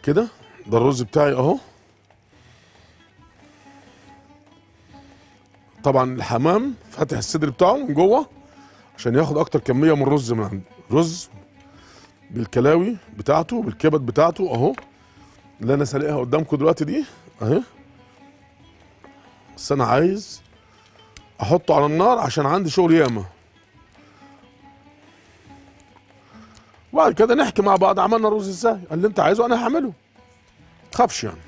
كده ده الرز بتاعي اهو طبعا الحمام فاتح الصدر بتاعه من جوه عشان ياخد اكتر كميه من الرز من عندي رز بالكلاوي بتاعته بالكبد بتاعته اهو اللي انا سالقها قدامكم دلوقتي دي اهي بس انا عايز احطه على النار عشان عندي شغل ياما وبعد كده نحكي مع بعض عملنا رز ازاي اللي انت عايزه انا هعمله تخافش يعني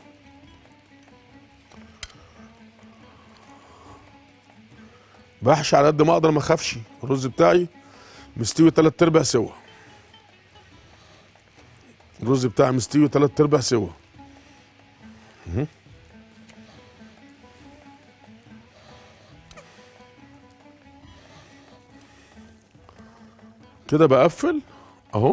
بحشي على قد ما اقدر ما اخافش الرز بتاعي مستوي تلات ارباع سوا الرز بتاعي مستوي تلات ارباع سوا مهم. كده بقفل اهو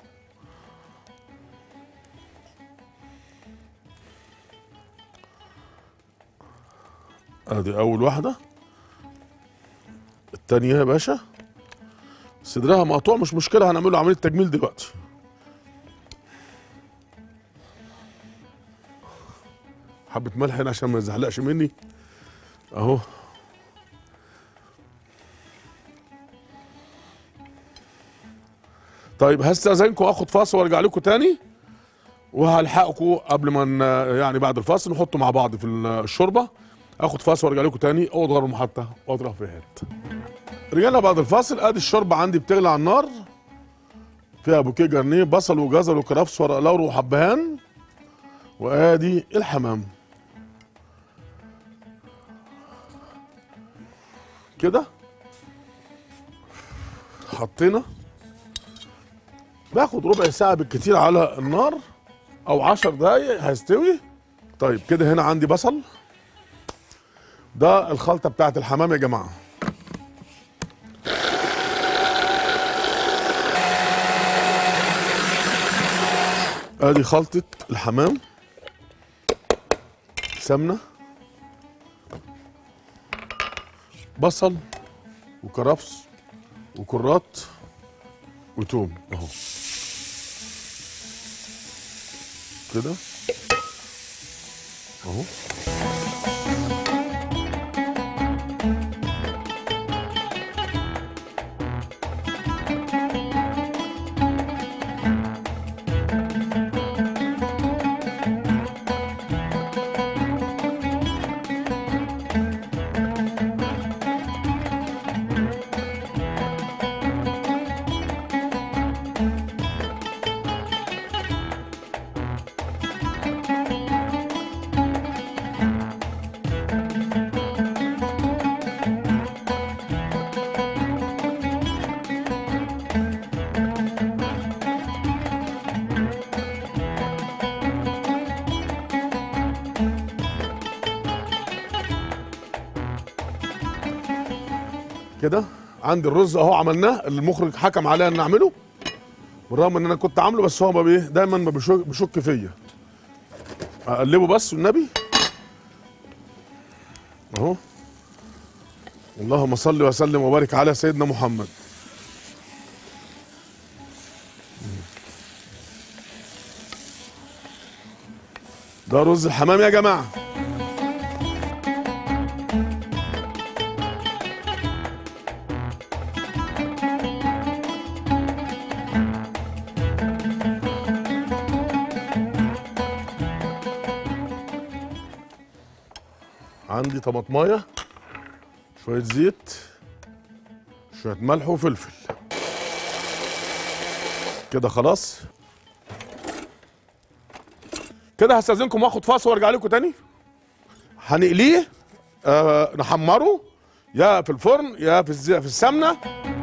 ادي اول واحده التانية يا باشا صدرها مقطوع مش مشكله هنعمل له عمليه تجميل دلوقتي حبه ملح هنا عشان ما يزحلقش مني اهو طيب هستأذنكم اخد فاصل وارجع لكم تاني وهلحقكم قبل ما ن- يعني بعد الفاصل نحطه مع بعض في الشوربه اخد فاصل وارجع لكم تاني اوض غير المحطه واضرب في هات رجعنا بعد الفاصل ادي الشوربه عندي بتغلي على النار فيها بوكيه جرنيه بصل وجزر وكرفس ورق لوري وحبهان وادي الحمام كده حطينا باخد ربع ساعة بالكتير على النار أو عشر دقايق هيستوي طيب كده هنا عندي بصل ده الخلطة بتاعت الحمام يا جماعة ادي خلطة الحمام سمنة بصل وكرفس وكرات وتوم اهو كده اهو كده عندي الرز اهو عملناه اللي المخرج حكم عليا ان اعمله بالرغم ان انا كنت عامله بس هو ما بيه دايما ما بيشك, بيشك فيا اقلبه بس والنبي اهو اللهم صل وسلم وبارك على سيدنا محمد ده رز الحمام يا جماعه عندي طماطمايه شويه زيت شويه ملح وفلفل كده خلاص كده هستاذنكم واخد فاصل وارجع لكم تاني هنقليه آه نحمره يا في الفرن يا في الزي... في السمنه